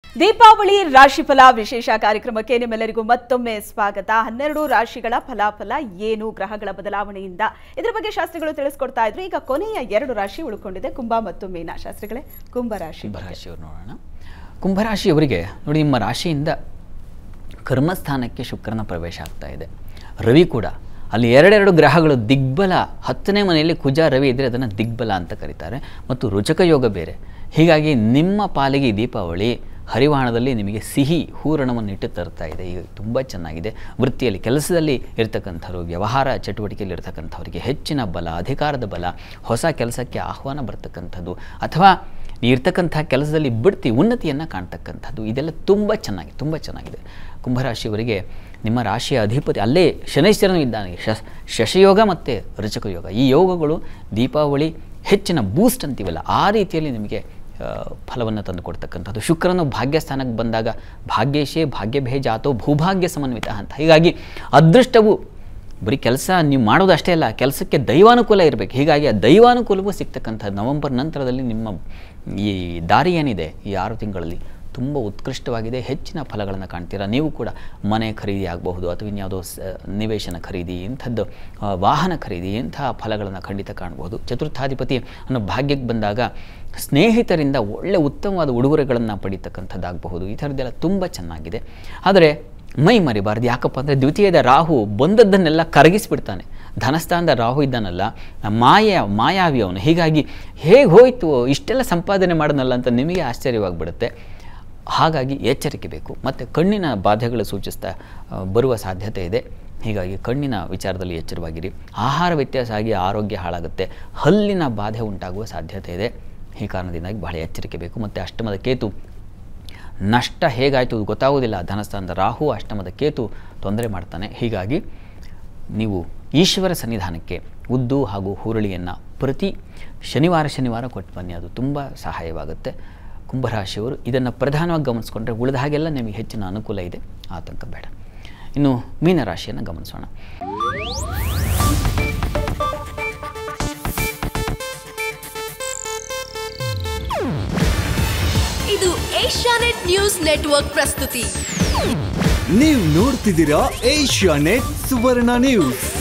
ದೀಪಾವಳಿ ರಾಶಿಫಲ ವಿಶೇಷ ಕಾರ್ಯಕ್ರಮಕ್ಕೆ ನಿಮ್ಮೆಲ್ಲರಿಗೂ ಮತ್ತೊಮ್ಮೆ ಸ್ವಾಗತ ಹನ್ನೆರಡು ರಾಶಿಗಳ ಫಲಾಫಲ ಏನು ಗ್ರಹಗಳ ಬದಲಾವಣೆಯಿಂದ ಇದರ ಬಗ್ಗೆ ಶಾಸ್ತ್ರಿಗಳು ತಿಳಿಸ್ಕೊಡ್ತಾ ಇದ್ರು ಈಗ ಕೊನೆಯ ಎರಡು ರಾಶಿ ಉಳ್ಕೊಂಡಿದೆ ಕುಂಭ ಮತ್ತು ಮೀನ ಶಾಸ್ತ್ರಿಗಳೇ ಕುಂಭ ರಾಶಿ ಕುಂಭರಾಶಿಯವರು ನೋಡೋಣ ಕುಂಭರಾಶಿಯವರಿಗೆ ನೋಡಿ ನಿಮ್ಮ ರಾಶಿಯಿಂದ ಕರ್ಮಸ್ಥಾನಕ್ಕೆ ಶುಕ್ರನ ಪ್ರವೇಶ ಆಗ್ತಾ ಇದೆ ರವಿ ಕೂಡ ಅಲ್ಲಿ ಎರಡೆರಡು ಗ್ರಹಗಳು ದಿಗ್ಬಲ ಹತ್ತನೇ ಮನೆಯಲ್ಲಿ ಕುಜ ರವಿ ಇದ್ದರೆ ಅದನ್ನು ದಿಗ್ಬಲ ಅಂತ ಕರೀತಾರೆ ಮತ್ತು ರುಚಕ ಯೋಗ ಬೇರೆ ಹೀಗಾಗಿ ನಿಮ್ಮ ಪಾಲಿಗೆ ಈ ದೀಪಾವಳಿ ಹರಿವಾಣದಲ್ಲಿ ನಿಮಗೆ ಸಿಹಿ ಹೂರಣವನ್ನು ಇಟ್ಟು ತರ್ತಾ ಇದೆ ಈಗ ತುಂಬ ಚೆನ್ನಾಗಿದೆ ವೃತ್ತಿಯಲ್ಲಿ ಕೆಲಸದಲ್ಲಿ ಇರ್ತಕ್ಕಂಥವ್ರು ವ್ಯವಹಾರ ಚಟುವಟಿಕೆಯಲ್ಲಿ ಇರ್ತಕ್ಕಂಥವರಿಗೆ ಹೆಚ್ಚಿನ ಬಲ ಅಧಿಕಾರದ ಬಲ ಹೊಸ ಕೆಲಸಕ್ಕೆ ಆಹ್ವಾನ ಬರ್ತಕ್ಕಂಥದ್ದು ಅಥವಾ ನೀವು ಇರ್ತಕ್ಕಂಥ ಕೆಲಸದಲ್ಲಿ ಬಿಡ್ತಿ ಉನ್ನತಿಯನ್ನು ಕಾಣ್ತಕ್ಕಂಥದ್ದು ಇದೆಲ್ಲ ತುಂಬ ಚೆನ್ನಾಗಿ ತುಂಬ ಚೆನ್ನಾಗಿದೆ ಕುಂಭರಾಶಿಯವರಿಗೆ ನಿಮ್ಮ ರಾಶಿಯ ಅಧಿಪತಿ ಅಲ್ಲೇ ಶನೈಶ್ವರನು ಇದ್ದಾನೆ ಶಸ್ ಶಶಯೋಗ ಮತ್ತು ರುಚಕ ಯೋಗ ಈ ಯೋಗಗಳು ದೀಪಾವಳಿ ಹೆಚ್ಚಿನ ಬೂಸ್ಟ್ ಅಂತೀವಲ್ಲ ಆ ರೀತಿಯಲ್ಲಿ ನಿಮಗೆ ಫಲವನ್ನು ತಂದು ಕೊಡ್ತಕ್ಕಂಥದ್ದು ಶುಕ್ರನು ಭಾಗ್ಯಸ್ಥಾನಕ್ಕೆ ಬಂದಾಗ ಭಾಗ್ಯೇಶೇ ಭಾಗ್ಯಭೇ ಜಾತೋ ಭೂಭಾಗ್ಯ ಸಮನ್ವಿತ ಅಂತ ಹೀಗಾಗಿ ಅದೃಷ್ಟವು ಬರೀ ಕೆಲಸ ನೀವು ಮಾಡೋದು ಅಷ್ಟೇ ಅಲ್ಲ ಕೆಲಸಕ್ಕೆ ದೈವಾನುಕೂಲ ಇರಬೇಕು ಹೀಗಾಗಿ ಆ ದೈವಾನುಕೂಲವೂ ಸಿಗ್ತಕ್ಕಂಥದ್ದು ನವಂಬರ್ ನಂತರದಲ್ಲಿ ನಿಮ್ಮ ಈ ದಾರಿ ಏನಿದೆ ಈ ಆರು ತಿಂಗಳಲ್ಲಿ ತುಂಬ ಉತ್ಕೃಷ್ಟವಾಗಿದೆ ಹೆಚ್ಚಿನ ಫಲಗಳನ್ನು ಕಾಣ್ತೀರಾ ನೀವು ಕೂಡ ಮನೆ ಖರೀದಿ ಆಗಬಹುದು ಅಥವಾ ಇನ್ಯಾವುದೋ ಸ ನಿವೇಶನ ಖರೀದಿ ಇಂಥದ್ದು ಆ, ವಾಹನ ಖರೀದಿ ಇಂತಹ ಫಲಗಳನ್ನು ಖಂಡಿತ ಕಾಣಬಹುದು ಚತುರ್ಥಾಧಿಪತಿ ಅನ್ನೋ ಭಾಗ್ಯಕ್ಕೆ ಬಂದಾಗ ಸ್ನೇಹಿತರಿಂದ ಒಳ್ಳೆ ಉತ್ತಮವಾದ ಉಡುಗೊರೆಗಳನ್ನು ಪಡೀತಕ್ಕಂಥದ್ದಾಗಬಹುದು ಈ ಥರದ್ದೆಲ್ಲ ತುಂಬ ಚೆನ್ನಾಗಿದೆ ಆದರೆ ಮೈ ಮರಿಬಾರ್ದು ಯಾಕಪ್ಪ ಅಂದರೆ ದ್ವಿತೀಯದ ರಾಹು ಬಂದದ್ದನ್ನೆಲ್ಲ ಕರಗಿಸಿಬಿಡ್ತಾನೆ ಧನಸ್ಥಾನದ ರಾಹು ಇದ್ದಾನಲ್ಲ ಮಾಯ ಮಾಯಾವಿ ಅವನು ಹೀಗಾಗಿ ಹೇಗೆ ಹೋಯಿತು ಇಷ್ಟೆಲ್ಲ ಸಂಪಾದನೆ ಮಾಡೋನಲ್ಲ ಅಂತ ನಿಮಗೆ ಆಶ್ಚರ್ಯವಾಗಿಬಿಡುತ್ತೆ ಹಾಗಾಗಿ ಎಚ್ಚರಿಕೆ ಬೇಕು ಮತ್ತು ಕಣ್ಣಿನ ಬಾಧೆಗಳು ಸೂಚಿಸ್ತಾ ಆ, ಬರುವ ಸಾಧ್ಯತೆ ಇದೆ ಹೀಗಾಗಿ ಕಣ್ಣಿನ ವಿಚಾರದಲ್ಲಿ ಎಚ್ಚರವಾಗಿರಿ ಆಹಾರ ವ್ಯತ್ಯಾಸ ಆಗಿ ಆರೋಗ್ಯ ಹಾಳಾಗುತ್ತೆ ಹಲ್ಲಿನ ಬಾಧೆ ಉಂಟಾಗುವ ಸಾಧ್ಯತೆ ಇದೆ ಈ ಕಾರಣದಿಂದಾಗಿ ಬಹಳ ಎಚ್ಚರಿಕೆ ಬೇಕು ಮತ್ತು ಅಷ್ಟಮದ ಕೇತು ನಷ್ಟ ಹೇಗಾಯಿತು ಗೊತ್ತಾಗೋದಿಲ್ಲ ಧನಸ್ಥಾನದ ರಾಹು ಅಷ್ಟಮದ ಕೇತು ತೊಂದರೆ ಮಾಡ್ತಾನೆ ಹೀಗಾಗಿ ನೀವು ಈಶ್ವರ ಸನ್ನಿಧಾನಕ್ಕೆ ಉದ್ದು ಹಾಗೂ ಹುರುಳಿಯನ್ನು ಪ್ರತಿ ಶನಿವಾರ ಶನಿವಾರ ಕೊಟ್ಟು ಬನ್ನಿ ಅದು ತುಂಬ ಸಹಾಯವಾಗುತ್ತೆ ಕುಂಭರಾಶಿಯವರು ಇದನ್ನು ಪ್ರಧಾನವಾಗಿ ಗಮನಿಸ್ಕೊಂಡ್ರೆ ಉಳಿದ ಹಾಗೆಲ್ಲ ನಿಮಗೆ ಹೆಚ್ಚಿನ ಅನುಕೂಲ ಇದೆ ಆತಂಕ ಬೇಡ ಇನ್ನು ಮೀನರಾಶಿಯನ್ನು ಗಮನಿಸೋಣ ಇದು ಏಷ್ಯಾನೆಟ್ ನ್ಯೂಸ್ ನೆಟ್ವರ್ಕ್ ಪ್ರಸ್ತುತಿ ನೀವು ನೋಡ್ತಿದ್ದೀರಾ ಏಷ್ಯಾ ನೆಟ್ ಸುವರ್ಣ ನ್ಯೂಸ್